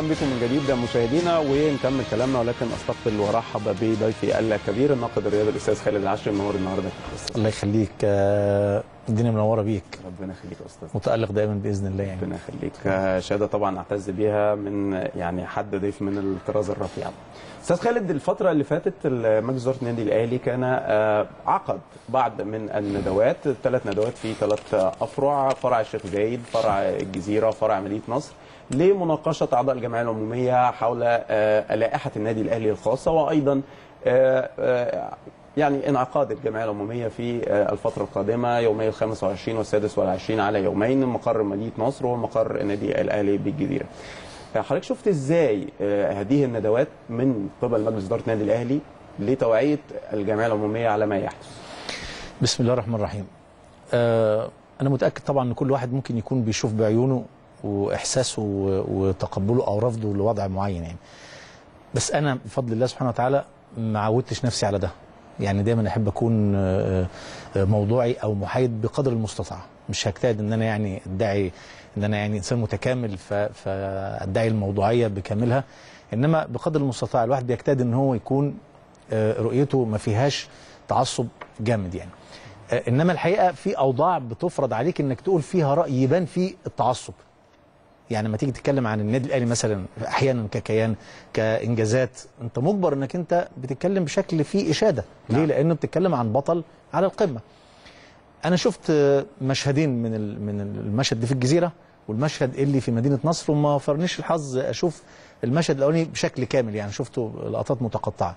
اهلا بكم من جديد مشاهدينا ونكمل كلامنا ولكن استقبل وارحب بضيفي الكبير الناقد الرياضي الاستاذ خالد العشري منور النهارده الله يخليك آه، الدنيا منوره بيك ربنا يخليك يا استاذ متالق دايما باذن الله يعني ربنا يخليك آه، شهاده طبعا اعتز بيها من يعني حد ضيف من الطراز الرفيع استاذ خالد الفتره اللي فاتت مجلس اداره النادي الاهلي كان آه، عقد بعض من الندوات ثلاث ندوات في ثلاث افرع فرع الشيخ زايد فرع الجزيره فرع مدينه نصر لمناقشه اعضاء الجمعيه العموميه حول آه، لائحه النادي الاهلي الخاصه وايضا آه، آه، يعني انعقاد الجمعيه العموميه في آه، الفتره القادمه يومي ال 25 والسادس والعشرين على يومين مقر مدينه نصر ومقر النادي الاهلي بالجزيره. حضرتك شفت ازاي آه، هذه الندوات من قبل مجلس اداره النادي الاهلي لتوعيه الجمعيه العموميه على ما يحدث؟ بسم الله الرحمن الرحيم آه، انا متاكد طبعا ان كل واحد ممكن يكون بيشوف بعيونه واحساسه و- وتقبله او رفضه لوضع معين يعني بس انا بفضل الله سبحانه وتعالى ما عودتش نفسي على ده يعني دايما احب اكون آه، آه، موضوعي او محايد بقدر المستطاع مش هجتهد ان انا يعني ادعي ان انا يعني انسان متكامل ف- فادعي الموضوعيه بكاملها انما بقدر المستطاع الواحد بيجتهد ان هو يكون آه، رؤيته ما فيهاش تعصب جامد يعني آه، انما الحقيقه في اوضاع بتفرض عليك انك تقول فيها راي يبان فيه التعصب يعني لما تيجي تتكلم عن النادي الاهلي مثلا احيانا ككيان كانجازات انت مجبر انك انت بتتكلم بشكل فيه اشاده ليه نعم. لانه بتتكلم عن بطل على القمه انا شفت آه، مشهدين من ال- من المشهد ده في الجزيره والمشهد اللي في مدينه نصر وما فرنيش الحظ اشوف المشهد الاولاني بشكل كامل يعني شفته لقطات متقطعه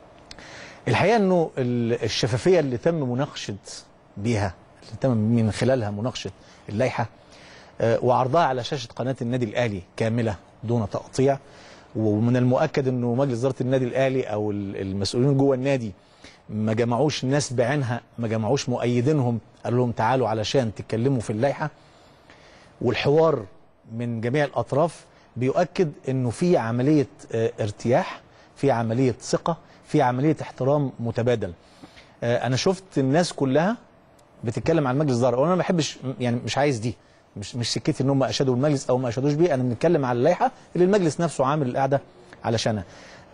الحقيقه انه ال- الشفافيه اللي تم مناقشه بيها اللي تم من خلالها مناقشه اللائحه آه، وعرضها على شاشه قناه النادي الاهلي كامله دون تقطيع ومن المؤكد انه مجلس اداره النادي الاهلي او ال- المسؤولين جوه النادي ما جمعوش ناس بعينها ما جمعوش مؤيدينهم قالوا لهم تعالوا علشان تتكلموا في اللائحه والحوار من جميع الاطراف بيؤكد انه في عمليه آه، ارتياح في عمليه ثقه في عمليه احترام متبادل آه، انا شفت الناس كلها بتتكلم عن مجلس اداره وانا ما بحبش يعني مش عايز دي مش مش سكتي ان هم اشادوا المجلس او ما اشادوش بيه انا بنتكلم على اللائحه اللي المجلس نفسه عامل القعده علشانها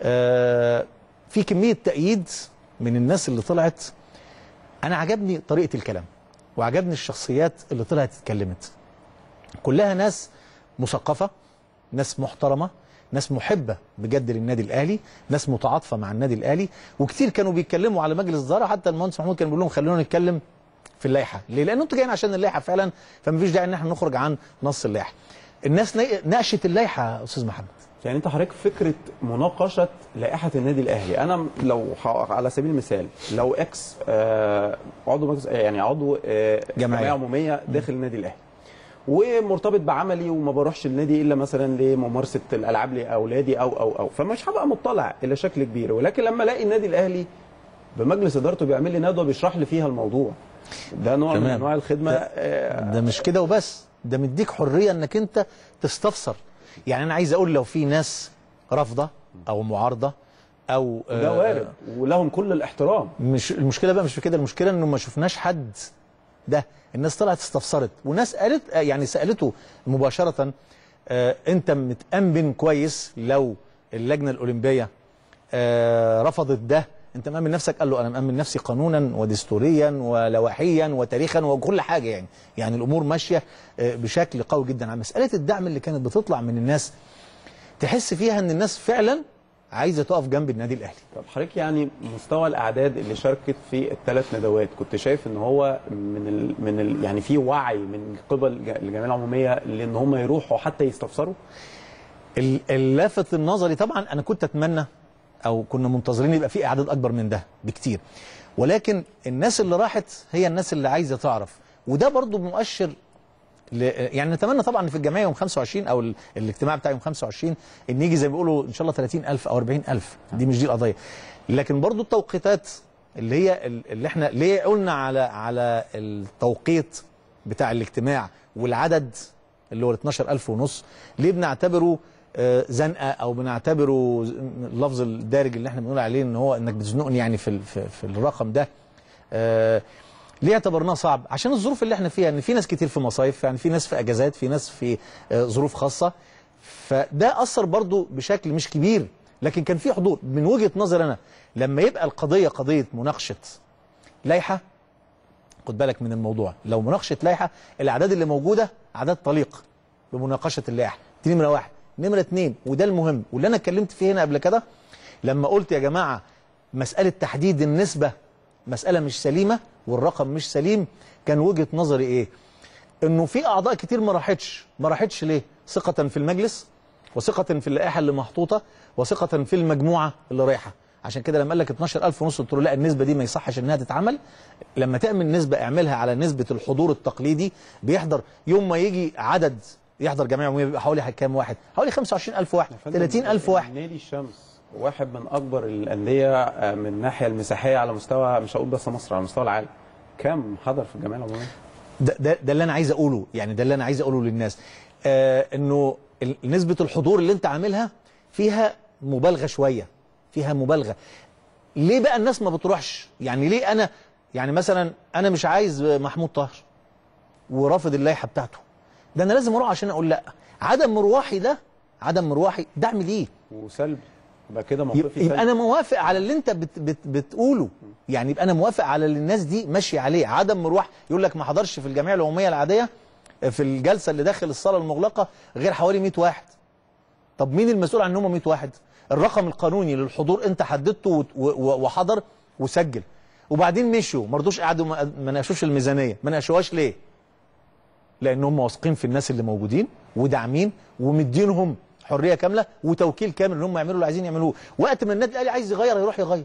آه، في كميه تأييد من الناس اللي طلعت انا عجبني طريقه الكلام وعجبني الشخصيات اللي طلعت اتكلمت كلها ناس مثقفه ناس محترمه ناس محبه بجد للنادي الاهلي ناس متعاطفه مع النادي الاهلي وكتير كانوا بيتكلموا على مجلس الاداره حتى المهندس محمود كان بيقول لهم خلونا نتكلم في اللائحه ليه لان انتوا جايين عشان اللائحه فعلا فمفيش داعي ان احنا نخرج عن نص اللائحه الناس نا- ناقشت اللائحه يا استاذ محمد يعني انت حضرتك فكره مناقشه لائحه النادي الاهلي انا لو ح- على سبيل المثال لو اكس آه، عضو مجلس يعني عضو آه، جمعية. جمعيه عموميه داخل النادي الاهلي ومرتبط بعملي وما بروحش النادي الا مثلا لممارسه الالعاب لاولادي او او او فمش هبقى مطلع الى شكل كبير ولكن لما الاقي النادي الاهلي بمجلس ادارته بيعمل لي ندوه بيشرح لي فيها الموضوع ده نوع من تمام. انواع الخدمه ده- آه، ده مش كده وبس ده مديك حريه انك انت تستفسر يعني انا عايز اقول لو في ناس رافضه او معارضه او ده آه، وارد ولهم كل الاحترام مش المشكله بقى مش في كده المشكله انه ما شفناش حد ده الناس طلعت استفسرت وناس قالت آه، يعني سالته مباشره آه انت متامن كويس لو اللجنه الاولمبيه آه رفضت ده انت مامن نفسك قال له انا مامن نفسي قانونا ودستوريا ولوائحيا وتاريخا وكل حاجه يعني يعني الامور ماشيه آه بشكل قوي جدا على مساله الدعم اللي كانت بتطلع من الناس تحس فيها ان الناس فعلا عايزه تقف جنب النادي الاهلي طب حضرتك يعني مستوى الاعداد اللي شاركت في الثلاث ندوات كنت شايف ان هو من ال من ال يعني في وعي من قبل ج- الجمعيه العموميه لان هم يروحوا حتى يستفسروا ال- اللافت النظري طبعا انا كنت اتمنى او كنا منتظرين يبقى في اعداد اكبر من ده بكتير ولكن الناس اللي راحت هي الناس اللي عايزه تعرف وده برضو مؤشر ل... يعني نتمنى طبعا ان في الجمعيه يوم 25 او ال... الاجتماع بتاع يوم 25 ان يجي زي ما بيقولوا ان شاء الله 30000 او 40000 دي مش دي القضيه لكن برضو التوقيتات اللي هي ال- اللي احنا ليه قلنا على على التوقيت بتاع الاجتماع والعدد اللي هو ال 12000 ونص ليه بنعتبره آه، زنقه او بنعتبره ز- اللفظ الدارج اللي احنا بنقول عليه ان هو انك بتزنقني يعني في ال- في, في الرقم ده آه، ليه اعتبرناه صعب عشان الظروف اللي احنا فيها ان في ناس كتير في مصايف يعني في ناس في اجازات في ناس في آه، ظروف خاصه فده اثر برضو بشكل مش كبير لكن كان في حضور من وجهه نظر انا لما يبقى القضيه قضيه مناقشه لائحه خد بالك من الموضوع لو مناقشه لائحه الاعداد اللي موجوده اعداد طليق بمناقشه اللائحه دي نمره واحد نمره اتنين وده المهم واللي انا اتكلمت فيه هنا قبل كده لما قلت يا جماعه مساله تحديد النسبه مساله مش سليمه والرقم مش سليم كان وجهه نظري ايه انه في اعضاء كتير ما راحتش ما راحتش ليه ثقه في المجلس وثقه في اللائحه اللي محطوطه وثقه في المجموعه اللي رايحه عشان كده لما قال لك 12000 ونص قلت له لا النسبه دي ما يصحش انها تتعمل لما تعمل نسبه اعملها على نسبه الحضور التقليدي بيحضر يوم ما يجي عدد يحضر جميع عموميه بيبقى حوالي كام واحد حوالي 25000 واحد 30000 واحد نادي الشمس واحد من اكبر الانديه آه، من الناحيه المساحيه على مستوى مش هقول بس مصر على مستوى العالم كم حضر في الجمعيه العموميه ده, ده, ده اللي انا عايز اقوله يعني ده اللي انا عايز اقوله للناس آه انه ال- نسبه الحضور اللي انت عاملها فيها مبالغه شويه فيها مبالغه ليه بقى الناس ما بتروحش يعني ليه انا يعني مثلا انا مش عايز محمود طاهر ورافض اللائحه بتاعته ده انا لازم اروح عشان اقول لا عدم مروحي ده عدم مروحي دعم ليه وسلبي يبقى كده يبقى, موقفي يبقى سلبي انا موافق على اللي انت بت بت بتقوله يعني يبقى انا موافق على اللي الناس دي ماشيه عليه عدم مروح يقول لك ما حضرش في الجمعيه العموميه العاديه في الجلسه اللي داخل الصاله المغلقه غير حوالي 100 واحد طب مين المسؤول عن ان هم 100 واحد الرقم القانوني للحضور انت حددته وت- و- و- وحضر وسجل وبعدين مشوا ما رضوش قعدوا ما ما ناقشوش الميزانيه ما ناقشوهاش ليه لان هم واثقين في الناس اللي موجودين وداعمين ومدينهم حريه كامله وتوكيل كامل ان هم يعملوا اللي عايزين يعملوه وقت ما النادي الاهلي عايز يغير يروح يغير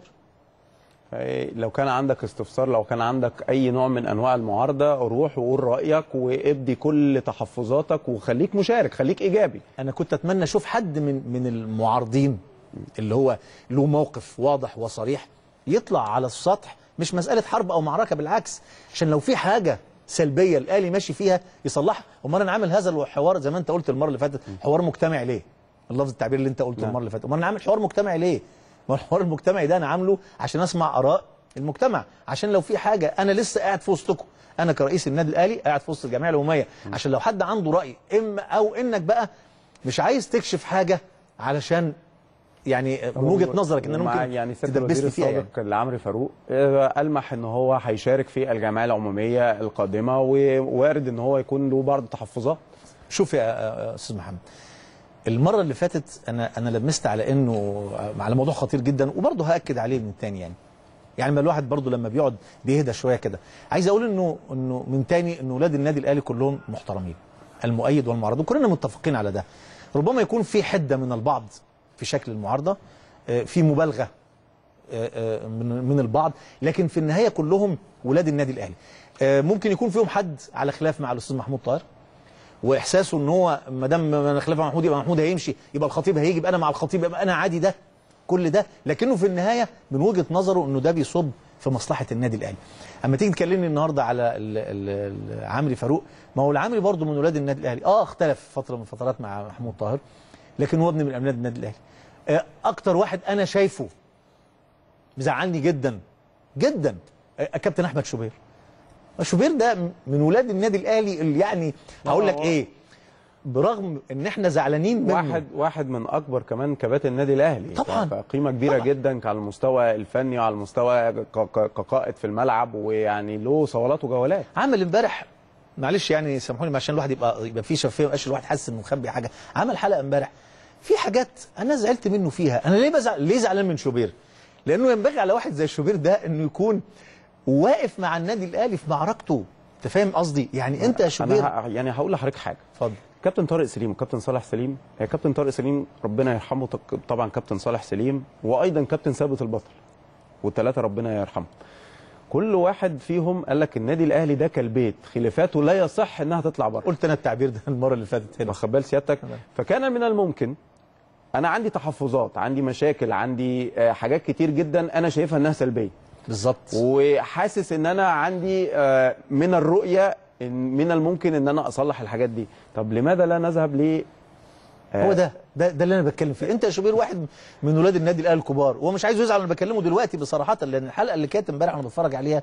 إيه، لو كان عندك استفسار لو كان عندك اي نوع من انواع المعارضه روح وقول رايك وابدي كل تحفظاتك وخليك مشارك خليك ايجابي انا كنت اتمنى اشوف حد من من المعارضين اللي هو له موقف واضح وصريح يطلع على السطح مش مساله حرب او معركه بالعكس عشان لو في حاجه سلبيه الاهلي ماشي فيها يصلحها امال انا عامل هذا الحوار زي ما انت قلت المره اللي فاتت حوار مجتمعي ليه اللفظ التعبير اللي انت قلته نعم. المره اللي فاتت امال انا عامل حوار مجتمعي ليه ما الحوار المجتمعي ده انا عامله عشان اسمع اراء المجتمع عشان لو في حاجه انا لسه قاعد في وسطكم انا كرئيس النادي الاهلي قاعد في وسط الجمعيه العموميه عشان لو حد عنده راي اما او انك بقى مش عايز تكشف حاجه علشان يعني من وجهه نظرك ان انا ومع ممكن يعني سياده الوزير تدبسني فيها يعني. السابق لعمرو فاروق آه، المح ان هو هيشارك في الجمعيه العموميه القادمه ووارد ان هو يكون له بعض التحفظات شوف يا يا استاذ محمد المره اللي فاتت انا انا لمست على انه على موضوع خطير جدا وبرضه هاكد عليه من تاني يعني يعني ما الواحد برضه لما بيقعد بيهدى شويه كده عايز اقول انه انه من تاني ان اولاد النادي الاهلي كلهم محترمين المؤيد والمعارض وكلنا متفقين على ده ربما يكون في حده من البعض في شكل المعارضه آه، في مبالغه آه، آه، من من البعض لكن في النهايه كلهم ولاد النادي الاهلي آه، ممكن يكون فيهم حد على خلاف مع الاستاذ محمود طاهر واحساسه ان هو ما دام انا خلاف مع محمود يبقى محمود هيمشي يبقى الخطيب هيجي يبقى انا مع الخطيب يبقى انا عادي ده كل ده لكنه في النهايه من وجهه نظره انه ده بيصب في مصلحه النادي الاهلي اما تيجي تكلمني النهارده على ال- ال- ال- عمرو فاروق ما هو العمري برضه من ولاد النادي الاهلي اه اختلف فتره من فترات مع محمود طاهر لكن هو ابن من ابناء النادي الاهلي آه، اكتر واحد انا شايفه مزعلني جدا جدا آه، كابتن احمد شوبير شوبير ده من ولاد النادي الاهلي اللي يعني هقول لك هو- ايه برغم ان احنا زعلانين منه واحد واحد من اكبر كمان كباتن النادي الاهلي طبعاً. ف- قيمه كبيره طبعاً. جدا على المستوى الفني وعلى المستوى ك- ك- كقائد في الملعب ويعني له صولات وجولات عمل امبارح معلش يعني سامحوني عشان الواحد يبقى يبقى في شفافيه ما يبقاش الواحد حاسس انه مخبي حاجه عمل حلقه امبارح في حاجات انا زعلت منه فيها انا ليه بزعل ليه زعلان من شوبير لانه ينبغي على واحد زي شوبير ده انه يكون واقف مع النادي الاهلي في معركته انت فاهم قصدي يعني انت يا شوبير انا ه- يعني هقول لحضرتك حاجه اتفضل كابتن طارق سليم وكابتن صالح سليم هي كابتن طارق سليم ربنا يرحمه تق- طبعا كابتن صالح سليم وايضا كابتن ثابت البطل والثلاثه ربنا يرحمه كل واحد فيهم قال لك النادي الاهلي ده كالبيت خلافاته لا يصح انها تطلع بره قلت انا التعبير ده المره اللي فاتت هنا واخد بال سيادتك تمام. فكان من الممكن انا عندي تحفظات عندي مشاكل عندي آه، حاجات كتير جدا انا شايفها انها سلبيه بالظبط وحاسس ان انا عندي آه، من الرؤيه إن من الممكن ان انا اصلح الحاجات دي طب لماذا لا نذهب ل هو ده ده ده اللي انا بتكلم فيه انت يا شوبير واحد من ولاد النادي الاهلي الكبار وهو مش عايز يزعل انا بكلمه دلوقتي بصراحه لان الحلقه اللي كانت امبارح انا بتفرج عليها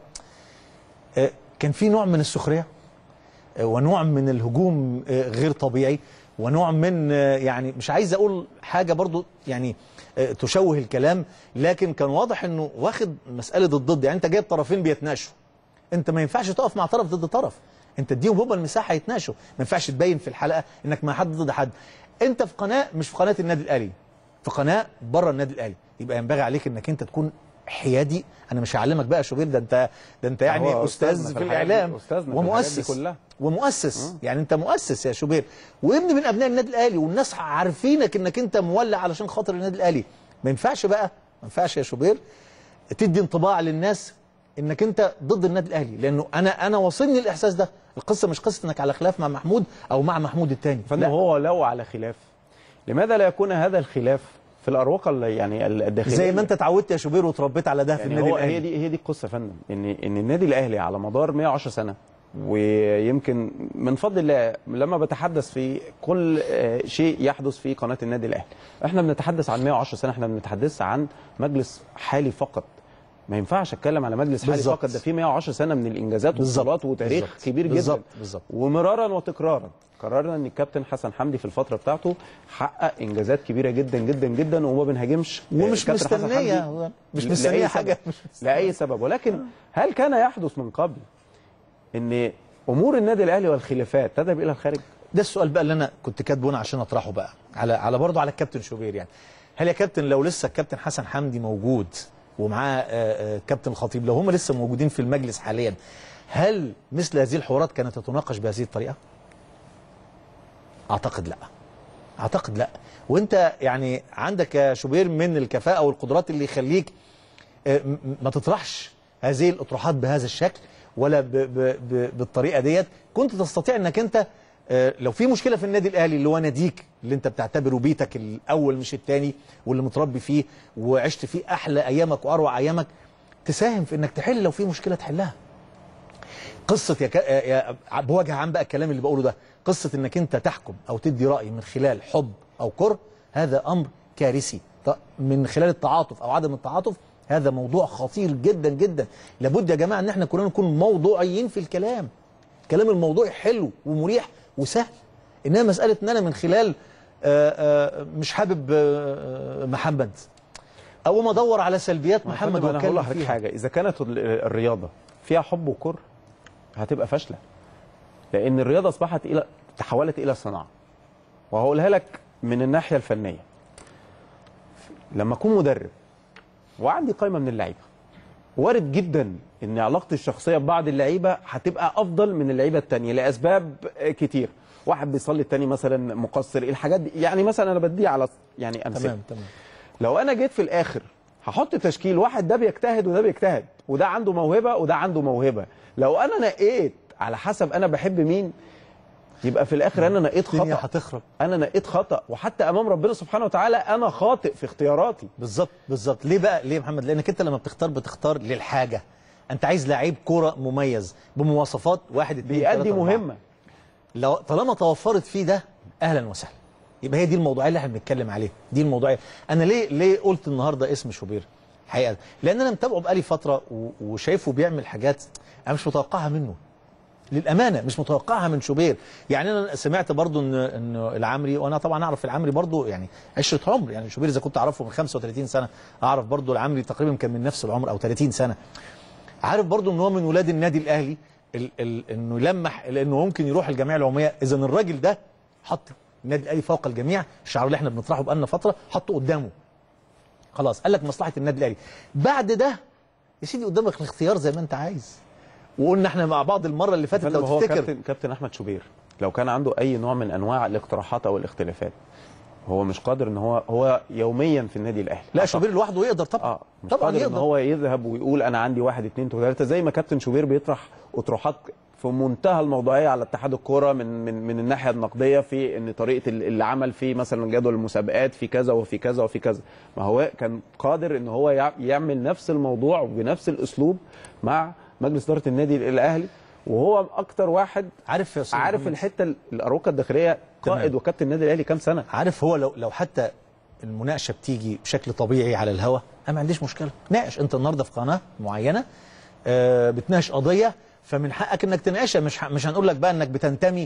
آه، كان في نوع من السخريه آه، ونوع من الهجوم آه، غير طبيعي ونوع من آه، يعني مش عايز اقول حاجه برضو يعني آه، تشوه الكلام لكن كان واضح انه واخد مساله الضد يعني انت جايب طرفين بيتناقشوا انت ما ينفعش تقف مع طرف ضد طرف انت اديهم هم المساحه يتناقشوا ما ينفعش تبين في الحلقه انك مع حد ضد حد انت في قناه مش في قناه النادي الاهلي في قناه بره النادي الاهلي يبقى ينبغي عليك انك انت تكون حيادي انا مش هعلمك بقى يا شوبير ده انت ده انت يعني هو استاذ أستاذنا في, في الحاجات دي، الاعلام أستاذنا في الحاجات دي ومؤسس كلها. ومؤسس يعني انت مؤسس يا شوبير وابن من ابناء النادي الاهلي والناس عارفينك انك انت مولع علشان خاطر النادي الاهلي ما ينفعش بقى ما ينفعش يا شوبير تدي انطباع للناس انك انت ضد النادي الاهلي لانه انا انا واصلني الاحساس ده القصه مش قصه انك على خلاف مع محمود او مع محمود الثاني فانه هو لو على خلاف لماذا لا يكون هذا الخلاف في الاروقه ال- يعني الداخليه زي ما انت اتعودت يا شوبير وتربيت على ده في يعني النادي هو الاهلي هي دي هي دي القصه يا فندم ان ان النادي الاهلي على مدار 110 سنه ويمكن من فضل الله لما بتحدث في كل آه، شيء يحدث في قناه النادي الاهلي احنا بنتحدث عن 110 سنه احنا بنتحدث عن مجلس حالي فقط ما ينفعش اتكلم على مجلس حالي بالظبط. فقط ده فيه 110 سنه من الانجازات بالظبط. والبطولات وتاريخ بالظبط. كبير جدا بالظبط. بالظبط. ومرارا وتكرارا قررنا ان الكابتن حسن حمدي في الفتره بتاعته حقق انجازات كبيره جدا جدا جدا وما بنهاجمش آه، ومش الكابتن حسن مستنيه حمدي مش ل- مستنيه لأي حاجه سبب. لاي سبب ولكن هل كان يحدث من قبل ان امور النادي الاهلي والخلافات تذهب الى الخارج ده السؤال بقى اللي انا كنت كاتبه هنا عشان اطرحه بقى على على برضه على الكابتن شوبير يعني هل يا كابتن لو لسه الكابتن حسن حمدي موجود ومعاه آه، آه، كابتن الخطيب لو هم لسه موجودين في المجلس حاليا هل مثل هذه الحوارات كانت تتناقش بهذه الطريقه؟ اعتقد لا اعتقد لا وانت يعني عندك يا شوبير من الكفاءه والقدرات اللي يخليك آه، م- م- ما تطرحش هذه الاطروحات بهذا الشكل ولا ب ب ب بالطريقه ديت كنت تستطيع انك انت آه، لو في مشكله في النادي الاهلي اللي هو ناديك اللي انت بتعتبره بيتك الاول مش الثاني واللي متربي فيه وعشت فيه احلى ايامك واروع ايامك تساهم في انك تحل لو في مشكله تحلها قصه يا, كا... يا بوجه عام بقى الكلام اللي بقوله ده قصه انك انت تحكم او تدي راي من خلال حب او كره هذا امر كارثي ط- من خلال التعاطف او عدم التعاطف هذا موضوع خطير جدا جدا لابد يا جماعه ان احنا كلنا نكون موضوعيين في الكلام الكلام الموضوعي حلو ومريح وسهل انما مساله ان انا من خلال آه، آه، مش حابب آه، محمد او ما ادور على سلبيات محمد انا هقول واتكلم لحضرتك فيها حاجه اذا كانت ال- الرياضه فيها حب وكره هتبقى فاشله لان الرياضه اصبحت الى تحولت الى صناعه وهقولها لك من الناحيه الفنيه لما اكون مدرب وعندي قائمه من اللعيبه وارد جدا ان علاقتي الشخصيه ببعض اللعيبه هتبقى افضل من اللعيبه التانية لاسباب كتير واحد بيصلي التاني مثلا مقصر الحاجات دي يعني مثلا انا بدي على يعني امثله تمام تمام لو انا جيت في الاخر هحط تشكيل واحد ده بيجتهد وده بيجتهد وده عنده موهبه وده عنده موهبه لو انا نقيت على حسب انا بحب مين يبقى في الاخر انا نقيت الدنيا خطا هتخرب انا نقيت خطا وحتى امام ربنا سبحانه وتعالى انا خاطئ في اختياراتي بالظبط بالظبط ليه بقى ليه يا محمد لانك انت لما بتختار بتختار للحاجه انت عايز لعيب كوره مميز بمواصفات واحد اتنين بيأدي تلاتة، أربعة. مهمه لو طالما توفرت فيه ده اهلا وسهلا يبقى هي دي الموضوعيه اللي احنا بنتكلم عليها دي الموضوعيه انا ليه ليه قلت النهارده اسم شوبير حقيقه لان انا متابعه بقالي فتره و- وشايفه بيعمل حاجات انا مش متوقعها منه للامانه مش متوقعها من شوبير يعني انا سمعت برضو ان ان العمري وانا طبعا اعرف العمري برضو يعني عشره عمر يعني شوبير اذا كنت اعرفه من 35 سنه اعرف برضو العمري تقريبا كان من نفس العمر او 30 سنه عارف برضو ان هو من ولاد النادي الاهلي ال ال انه يلمح لانه ممكن يروح الجمعيه العموميه اذا الراجل ده حط النادي الاهلي فوق الجميع الشعار اللي احنا بنطرحه بقالنا فتره حطه قدامه خلاص قال لك مصلحه النادي الاهلي بعد ده يا سيدي قدامك الاختيار زي ما انت عايز وقلنا احنا مع بعض المره اللي فاتت فندم لو هو تفتكر كابتن كابتن احمد شوبير لو كان عنده اي نوع من انواع الاقتراحات او الاختلافات هو مش قادر ان هو هو يوميا في النادي الاهلي لا أعتقد. شوبير لوحده يقدر طبعا اه مش طبعا قادر ان يقدر هو يذهب ويقول انا عندي واحد اتنين تلاته زي ما كابتن شوبير بيطرح اطروحات في منتهى الموضوعيه على اتحاد الكوره من من من الناحيه النقديه في ان طريقه ال- العمل في مثلا جدول المسابقات في كذا وفي كذا وفي كذا ما هو كان قادر ان هو يع- يعمل نفس الموضوع بنفس الاسلوب مع مجلس اداره النادي الاهلي وهو اكتر واحد عارف يا أستاذ عارف محمد؟ الحته ال- الاروقه الداخليه تمام. قائد وكابتن النادي الاهلي كام سنه عارف هو لو لو حتى المناقشه بتيجي بشكل طبيعي على الهوا انا ما عنديش مشكله ناقش انت النهارده في قناه معينه آه، بتناقش قضيه فمن حقك انك تناقشها مش ح- مش هنقول لك بقى انك بتنتمي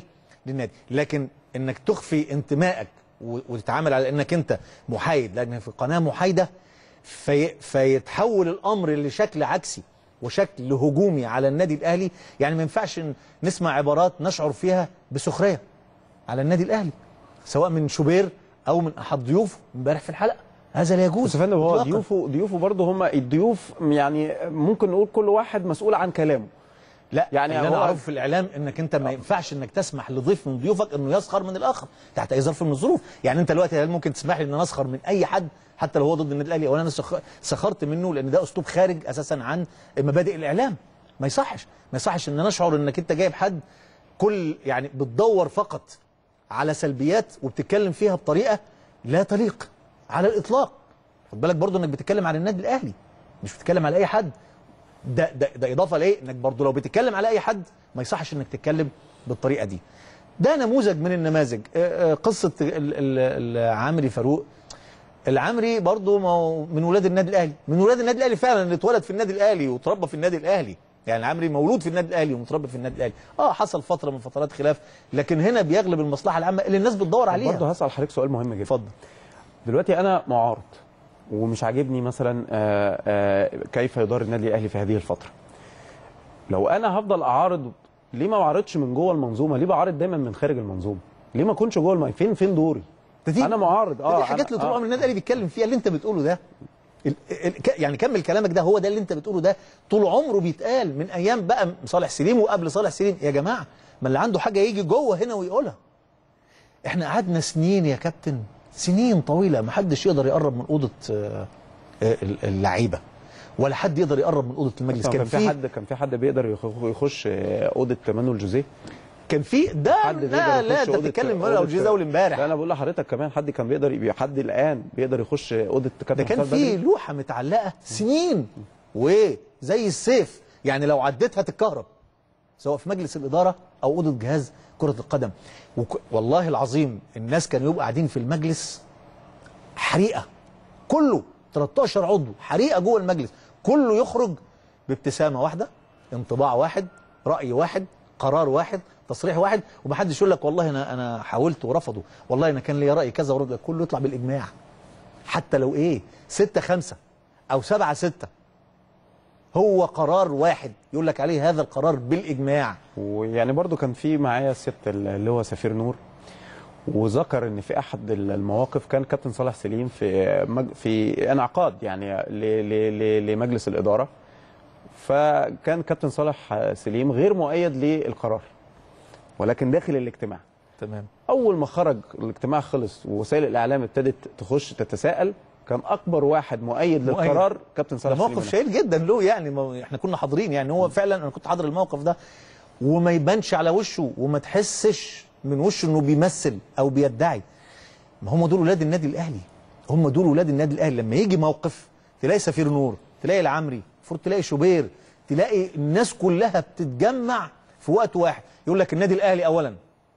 للنادي لكن انك تخفي انتمائك و- وتتعامل على انك انت محايد لان في قناه محايده في فيتحول الامر لشكل عكسي وشكل هجومي على النادي الاهلي يعني ما ينفعش ن- نسمع عبارات نشعر فيها بسخريه على النادي الاهلي سواء من شوبير او من احد ضيوفه امبارح في الحلقه هذا لا يجوز بس يا فندم هو إطلاقاً. ضيوفه ضيوفه برضه هم الضيوف يعني ممكن نقول كل واحد مسؤول عن كلامه لا يعني يعني اللي انا هو- اعرفه في الاعلام انك انت ما ينفعش انك تسمح لضيف من ضيوفك انه يسخر من الاخر تحت اي ظرف من الظروف يعني انت دلوقتي هل ممكن تسمح لي ان انا اسخر من اي حد حتى لو هو ضد النادي الاهلي او انا سخ- سخرت منه لان ده اسلوب خارج اساسا عن مبادئ الاعلام ما يصحش ما يصحش ان انا اشعر انك انت جايب حد كل يعني بتدور فقط على سلبيات وبتتكلم فيها بطريقه لا تليق على الاطلاق خد بالك برضو انك بتتكلم عن النادي الاهلي مش بتتكلم على اي حد ده ده ده اضافه لايه انك برضو لو بتتكلم على اي حد ما يصحش انك تتكلم بالطريقه دي ده نموذج من النماذج آه، آه، قصه ال- ال- العامري فاروق العامري برضو ما هو من ولاد النادي الاهلي من ولاد النادي الاهلي فعلا اللي اتولد في النادي الاهلي وتربى في النادي الاهلي يعني العامري مولود في النادي الاهلي ومتربي في النادي الاهلي اه حصل فتره من فترات خلاف لكن هنا بيغلب المصلحه العامه اللي الناس بتدور عليها برضه هسال حضرتك سؤال مهم جدا اتفضل دلوقتي انا معارض ومش عاجبني مثلا آه، آه، كيف يدار النادي الاهلي في هذه الفتره لو انا هفضل اعارض ليه ما بعارضش من جوه المنظومه ليه بعارض دايما من خارج المنظومه ليه ما اكونش جوه المي فين فين دوري ده دي- انا معارض اه اه دي حاجات أنا- اللي طول آه. عمر النادي الاهلي بيتكلم فيها اللي انت بتقوله ده ال- ال- ك- يعني كمل كلامك ده هو ده اللي انت بتقوله ده طول عمره بيتقال من ايام بقى صالح سليم وقبل صالح سليم يا جماعه ما اللي عنده حاجه يجي جوه هنا ويقولها احنا قعدنا سنين يا كابتن سنين طويله ما حدش يقدر يقرب من اوضه آه، آه، اللعيبه ولا حد يقدر يقرب من اوضه المجلس كان في حد كان في حد بيقدر يخ- يخش آه، اوضه مانويل جوزيه كان في ده حد لا بيقدر لا يخش انت أوضة- بتتكلم أوضة- ولا الجيزه اول امبارح لا انا بقول لحضرتك كمان حد كان بيقدر يبقى حد الان بيقدر يخش اوضه كابتن ده كان حسام في بدري. لوحه متعلقه سنين وزي السيف يعني لو عديتها تتكهرب سواء في مجلس الاداره او اوضه جهاز كره القدم وك... والله العظيم الناس كانوا يبقوا قاعدين في المجلس حريقه كله 13 عضو حريقه جوه المجلس كله يخرج بابتسامه واحده انطباع واحد راي واحد قرار واحد تصريح واحد ومحدش يقول لك والله انا انا حاولت ورفضوا والله انا كان ليا راي كذا ورد كله يطلع بالاجماع حتى لو ايه ستة خمسة او سبعة ستة هو قرار واحد يقول لك عليه هذا القرار بالاجماع ويعني برضو كان في معايا الست اللي هو سفير نور وذكر ان في احد المواقف كان كابتن صالح سليم في مج... في انعقاد يعني ل... ل... ل... لمجلس الاداره فكان كابتن صالح سليم غير مؤيد للقرار ولكن داخل الاجتماع تمام اول ما خرج الاجتماع خلص ووسائل الاعلام ابتدت تخش تتساءل كان اكبر واحد مؤيد مؤيد. للقرار كابتن ده صالح سليم موقف شهير جدا له يعني ما احنا كنا حاضرين يعني هو فعلا انا كنت حاضر الموقف ده وما يبانش على وشه وما تحسش من وشه انه بيمثل او بيدعي ما هم دول ولاد النادي الاهلي هم دول ولاد النادي الاهلي لما يجي موقف تلاقي سفير نور تلاقي العمري المفروض تلاقي شوبير تلاقي الناس كلها بتتجمع في وقت واحد يقول لك النادي الاهلي اولا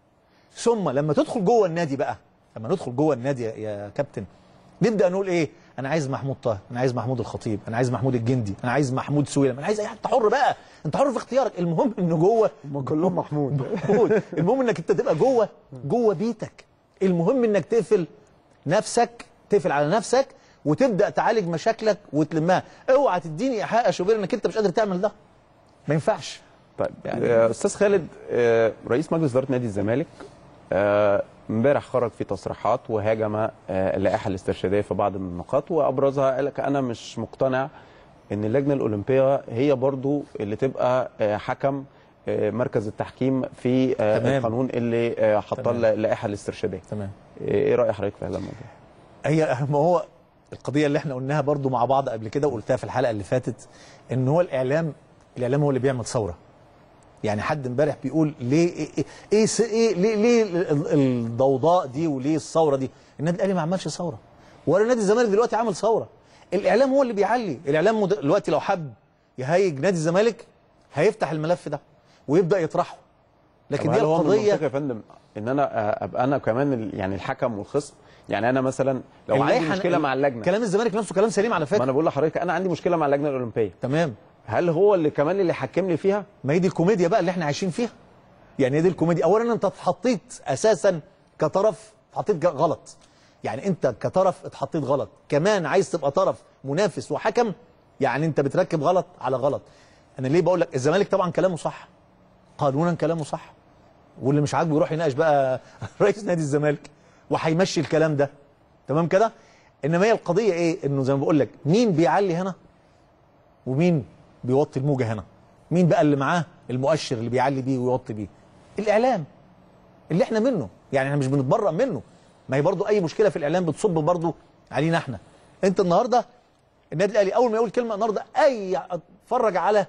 ثم لما تدخل جوه النادي بقى لما ندخل جوه النادي يا- يا كابتن نبدا نقول ايه انا عايز محمود طاهر انا عايز محمود الخطيب انا عايز محمود الجندي انا عايز محمود سويلم انا عايز اي حد انت حر بقى انت حر في اختيارك المهم انه جوه هم كلهم محمود محمود المهم انك انت تبقى جوه جوه بيتك المهم انك تقفل نفسك تقفل على نفسك وتبدا تعالج مشاكلك وتلمها اوعى تديني ايحاء يا شوبير انك انت مش قادر تعمل ده ما ينفعش طيب يعني- يعني استاذ خالد آه، رئيس مجلس اداره نادي الزمالك آه، امبارح خرج في تصريحات وهاجم آه، اللائحه الاسترشاديه في بعض من النقاط وابرزها قال لك انا مش مقتنع ان اللجنه الاولمبيه هي برضو اللي تبقى آه، حكم آه، مركز التحكيم في آه، تمام. القانون اللي آه، حطاه تمام. اللائحه الاسترشاديه تمام ايه راي حضرتك في هذا الموضوع هي ما هو القضيه اللي احنا قلناها برضو مع بعض قبل كده وقلتها في الحلقه اللي فاتت ان هو الاعلام الاعلام هو اللي بيعمل ثوره يعني حد امبارح بيقول ليه ايه ايه, إيه, س- إيه ليه, ليه ال- ال- الضوضاء دي وليه الثوره دي النادي الاهلي ما عملش ثوره ولا نادي الزمالك دلوقتي عمل ثوره الاعلام هو اللي بيعلي الاعلام مد- دلوقتي لو حب يهيج نادي الزمالك هيفتح الملف ده ويبدا يطرحه لكن طب دي هل هو من القضيه المنطقي يا فندم ان انا آه، ابقى انا كمان ال- يعني الحكم والخصم يعني انا مثلا لو عندي اللائحة- مشكله مع اللجنه كلام الزمالك نفسه كلام سليم على ما فكره انا بقول لحضرتك انا عندي مشكله مع اللجنه الاولمبيه تمام هل هو اللي كمان اللي حكم لي فيها ما هي دي الكوميديا بقى اللي احنا عايشين فيها يعني هي دي الكوميديا اولا انت اتحطيت اساسا كطرف اتحطيت ج- غلط يعني انت كطرف اتحطيت غلط كمان عايز تبقى طرف منافس وحكم يعني انت بتركب غلط على غلط انا ليه بقول لك الزمالك طبعا كلامه صح قانونا كلامه صح واللي مش عاجبه يروح يناقش بقى رئيس نادي الزمالك وهيمشي الكلام ده تمام كده انما هي القضيه ايه انه زي ما بقول لك مين بيعلي هنا ومين بيوطي الموجه هنا مين بقى اللي معاه المؤشر اللي بيعلي بيه ويوطي بيه الاعلام اللي احنا منه يعني احنا مش بنتبرأ منه ما هي برضو اي مشكله في الاعلام بتصب برضو علينا احنا انت النهارده النادي الاهلي اول ما يقول كلمه النهارده اي اتفرج على آه،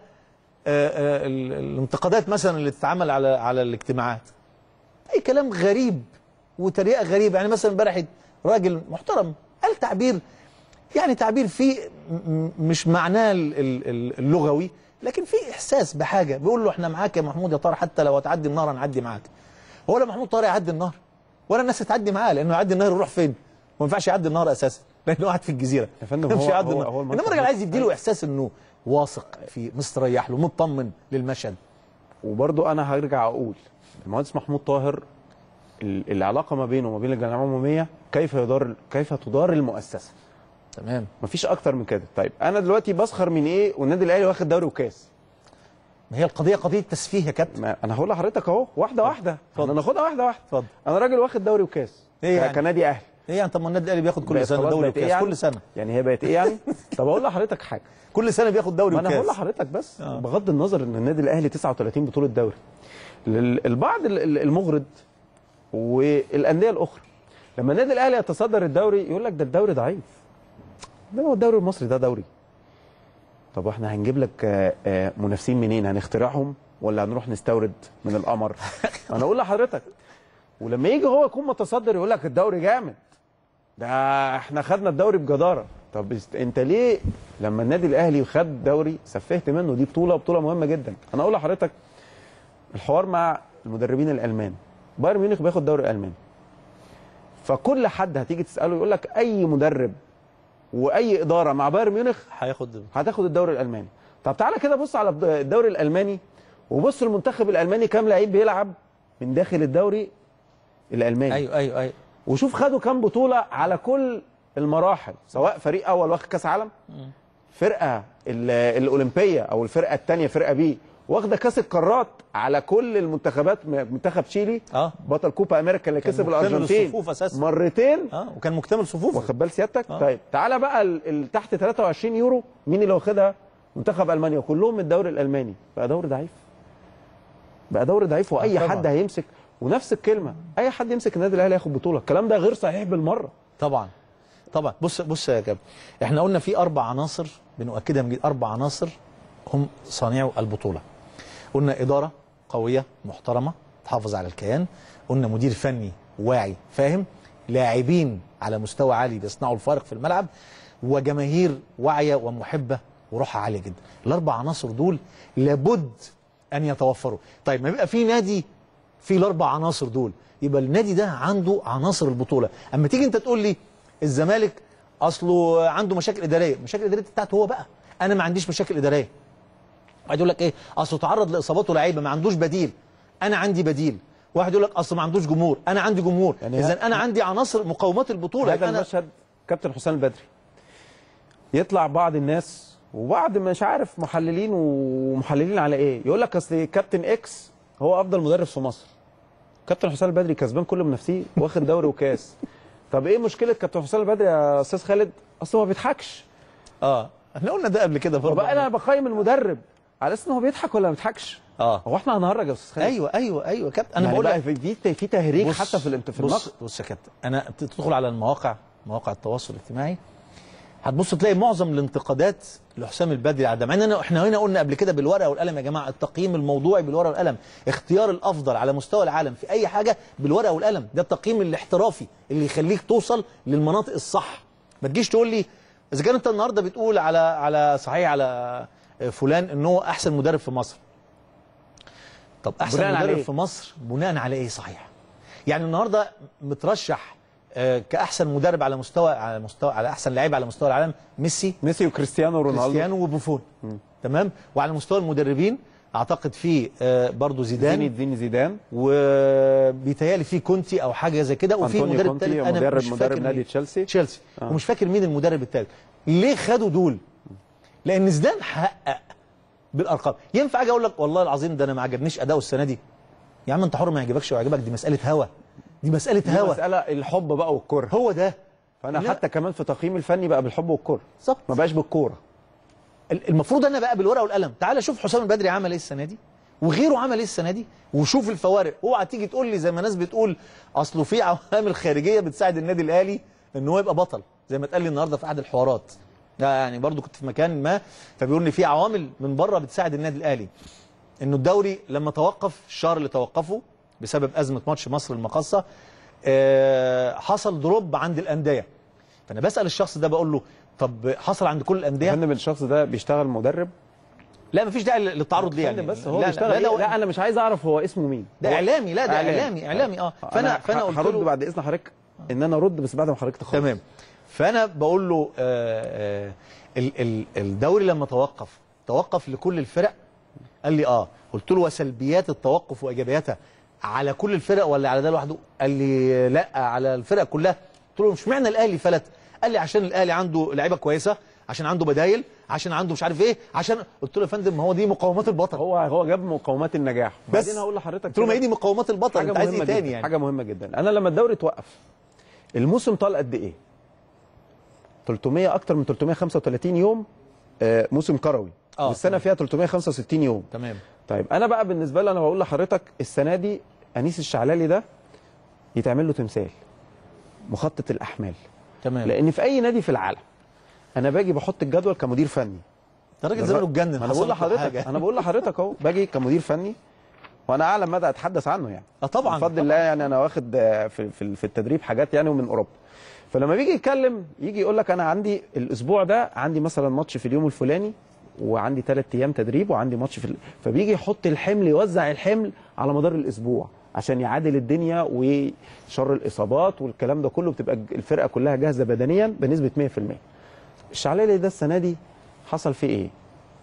آه، ال- الانتقادات مثلا اللي تتعمل على على الاجتماعات اي كلام غريب وتريقه غريبه يعني مثلا امبارح راجل محترم قال تعبير يعني تعبير فيه م- م- مش معناه ال- ال- ال- اللغوي لكن فيه احساس بحاجه بيقول له احنا معاك يا محمود يا طارق حتى لو هتعدي النهر هنعدي معاك هو لا محمود طارق يعدي النهر ولا الناس تعدي معاه لانه يعدي النهر يروح فين؟ ما ينفعش يعدي النهر اساسا لانه قاعد في الجزيره يا فندم، ما ينفعش هو- يعدي هو- النهر هو المنطق انما الراجل ده- عايز يديله احساس انه واثق فيه مستريح له مطمن للمشهد وبرضو انا هرجع اقول المهندس محمود طاهر ال- العلاقه ما بينه وما بين الجمعيه العموميه كيف يدار كيف تدار المؤسسه تمام مفيش اكتر من كده طيب انا دلوقتي بسخر من ايه والنادي الاهلي واخد دوري وكاس ما هي القضيه قضيه تسفيه يا كابتن ما انا هقول لحضرتك اهو واحده واحده اتفضل. انا ناخدها واحده واحده اتفضل. انا راجل واخد دوري وكاس إيه ك- يعني؟ كنادي اهلي ايه يعني طب ما النادي الاهلي بياخد كل بقت سنه خلاص دوري بقت إيه وكاس يعني؟ كل سنه يعني هي بقت ايه يعني طب اقول لحضرتك حاجه كل سنه بياخد دوري ما انا هقول وكاس لحضرتك بس آه. بغض النظر ان النادي الاهلي 39 بطوله دوري لل- البعض ال- ال- المغرض والانديه الاخرى لما النادي الاهلي يتصدر الدوري يقول لك ده الدوري ضعيف ده هو الدوري المصري ده دوري طب احنا هنجيب لك آه، آه، منافسين منين هنخترعهم ولا هنروح نستورد من القمر انا اقول لحضرتك ولما يجي هو يكون متصدر يقول لك الدوري جامد ده احنا خدنا الدوري بجداره طب است- انت ليه لما النادي الاهلي خد دوري سفهت منه دي بطوله بطوله مهمه جدا انا اقول لحضرتك الحوار مع المدربين الالمان بايرن ميونخ بياخد دوري الالماني فكل حد هتيجي تساله يقول لك اي مدرب واي اداره مع بايرن ميونخ هياخد هتاخد الدوري الالماني طب تعالى كده بص على الدوري الالماني وبص المنتخب الالماني كام لعيب بيلعب من داخل الدوري الالماني ايوه ايوه ايوه وشوف خدوا كام بطوله على كل المراحل سواء فريق اول واخد كاس عالم فرقه ال- الاولمبيه او الفرقه الثانيه فرقه بي واخده كاس القارات على كل المنتخبات م- منتخب تشيلي اه بطل كوبا امريكا اللي كان كسب مكتمل الارجنتين الصفوف أساساً. مرتين اه وكان مكتمل صفوفه واخد بال سيادتك آه. طيب تعالى بقى ال- ال- تحت 23 يورو مين اللي واخدها منتخب المانيا وكلهم من الدوري الالماني بقى دوري ضعيف بقى دوري ضعيف واي طبعاً. حد هيمسك ونفس الكلمه اي حد يمسك النادي الاهلي ياخد بطوله الكلام ده غير صحيح بالمره طبعا طبعا بص بص يا كابتن احنا قلنا في اربع عناصر بنؤكدها من جديد اربع عناصر هم صانعو البطوله قلنا اداره قويه محترمه تحافظ على الكيان قلنا مدير فني واعي فاهم لاعبين على مستوى عالي بيصنعوا الفارق في الملعب وجماهير واعيه ومحبه وروحها عاليه جدا الاربع عناصر دول لابد ان يتوفروا طيب ما يبقى في نادي في الاربع عناصر دول يبقى النادي ده عنده عناصر البطوله اما تيجي انت تقول لي الزمالك اصله عنده مشاكل اداريه مشاكل اداريه بتاعته هو بقى انا ما عنديش مشاكل اداريه واحد يقول لك ايه اصله تعرض لاصابات ولاعيبه ما عندوش بديل انا عندي بديل واحد يقول لك اصل ما عندوش جمهور انا عندي جمهور يعني اذا ه- انا عندي عناصر مقومات البطوله هذا يبقى انا المشهد كابتن حسام البدري يطلع بعض الناس وبعض مش عارف محللين ومحللين على ايه يقول لك اصل كابتن اكس هو افضل مدرب في مصر كابتن حسام البدري كسبان كل منافسيه واخد دوري وكاس طب ايه مشكله كابتن حسام البدري يا استاذ خالد اصل هو ما بيضحكش اه احنا قلنا ده قبل كده برضه وبقى انا بقيم المدرب على اساس ان هو بيضحك ولا ما بيضحكش اه هو احنا هنهرج يا استاذ خالد ايوه ايوه ايوه كابتن انا يعني بقول بقى لك في في في تهريج بص- حتى في الانت في بص النقد بص يا كابتن انا تدخل على المواقع مواقع التواصل الاجتماعي هتبص تلاقي معظم الانتقادات لحسام البدري على ده مع اننا احنا هنا قلنا قبل كده بالورقه والقلم يا جماعه التقييم الموضوعي بالورقه والقلم اختيار الافضل على مستوى العالم في اي حاجه بالورقه والقلم ده التقييم الاحترافي اللي يخليك توصل للمناطق الصح ما تجيش تقول لي اذا كان انت النهارده بتقول على على صحيح على فلان ان هو احسن مدرب في مصر طب احسن بناء على مدرب إيه؟ في مصر بناء على ايه صحيح يعني النهارده مترشح آه، كاحسن مدرب على مستوى على مستوى على احسن لعيب على مستوى العالم ميسي ميسي وكريستيانو رونالدو كريستيانو وبوفون تمام وعلى مستوى المدربين اعتقد في آه، برضو زين زيدان الدين زيدان وبيتهيألي في كونتي او حاجه زي كده وفي أنطونيو مدرب كونتي تالت انا مدرب مش مدرب فاكر نادي مين. تشيلسي تشيلسي آه. ومش فاكر مين المدرب الثالث ليه خدوا دول لان زيدان حقق بالارقام ينفع اجي اقول لك والله العظيم ده انا ما عجبنيش اداؤه السنه دي يا عم انت حر ما يعجبكش ويعجبك دي مساله هوا دي مساله دي هوا مساله الحب بقى والكره هو ده فانا لا. حتى كمان في تقييمي الفني بقى بالحب والكره بالظبط ما بقاش بالكوره ال- المفروض انا بقى بالورقه والقلم تعالى شوف حسام البدري عمل ايه السنه دي وغيره عمل ايه السنه دي وشوف الفوارق اوعى تيجي تقول لي زي ما ناس بتقول اصله في عوامل خارجيه بتساعد النادي الاهلي ان هو يبقى بطل زي ما اتقال لي النهارده في احد الحوارات ده يعني برضو كنت في مكان ما فبيقول لي في عوامل من بره بتساعد النادي الاهلي انه الدوري لما توقف الشهر اللي توقفه بسبب ازمه ماتش مصر المقاصه آه، حصل دروب عند الانديه فانا بسال الشخص ده بقول له طب حصل عند كل الانديه فندم الشخص ده بيشتغل مدرب لا مفيش داعي للتعرض ليه يعني فندم بس هو لا بيشتغل لا, إيه؟ لا, لا انا مش عايز اعرف هو اسمه مين ده هو اعلامي لا ده اعلامي اعلامي اه فانا فانا فانا قلت هرد له بعد اذن حضرتك ان انا ارد بس بعد ما حضرتك تخلص تمام فانا بقول له آه آه ال- ال- الدوري لما توقف توقف لكل الفرق قال لي اه قلت له وسلبيات التوقف وايجابياتها على كل الفرق ولا على ده لوحده قال لي لا على الفرق كلها قلت له مش معنى الاهلي فلت قال لي عشان الاهلي عنده لعيبه كويسه عشان عنده بدايل عشان عنده مش عارف ايه عشان قلت له يا فندم ما هو دي مقومات البطل هو هو جاب مقومات النجاح بس بعدين هقول لحضرتك قلت له ما كده هي دي مقومات البطل حاجه انت عايز ايه مهمه تاني جدا يعني حاجه مهمه جدا انا لما الدوري اتوقف الموسم طال قد ايه 300 اكتر من 335 يوم آه، موسم كروي آه، والسنه فيها 365 يوم تمام طيب انا بقى بالنسبه لي انا بقول لحضرتك السنه دي انيس الشعلالي ده يتعمل له تمثال مخطط الاحمال تمام لان في اي نادي في العالم انا باجي بحط الجدول كمدير فني ده راجل زمانه اتجنن ما انا حصل بقول له لحضرتك حاجة. انا بقول لحضرتك اهو باجي كمدير فني وانا اعلم مدى اتحدث عنه يعني اه طبعا بفضل الله يعني انا واخد آه، في في في التدريب حاجات يعني ومن اوروبا فلما بيجي يتكلم يجي يقول لك انا عندي الاسبوع ده عندي مثلا ماتش في اليوم الفلاني وعندي ثلاث ايام تدريب وعندي ماتش في ال... فبيجي يحط الحمل يوزع الحمل على مدار الاسبوع عشان يعادل الدنيا وشر الاصابات والكلام ده كله بتبقى الفرقه كلها جاهزه بدنيا بنسبه 100% الشعلالي ده السنه دي حصل فيه ايه؟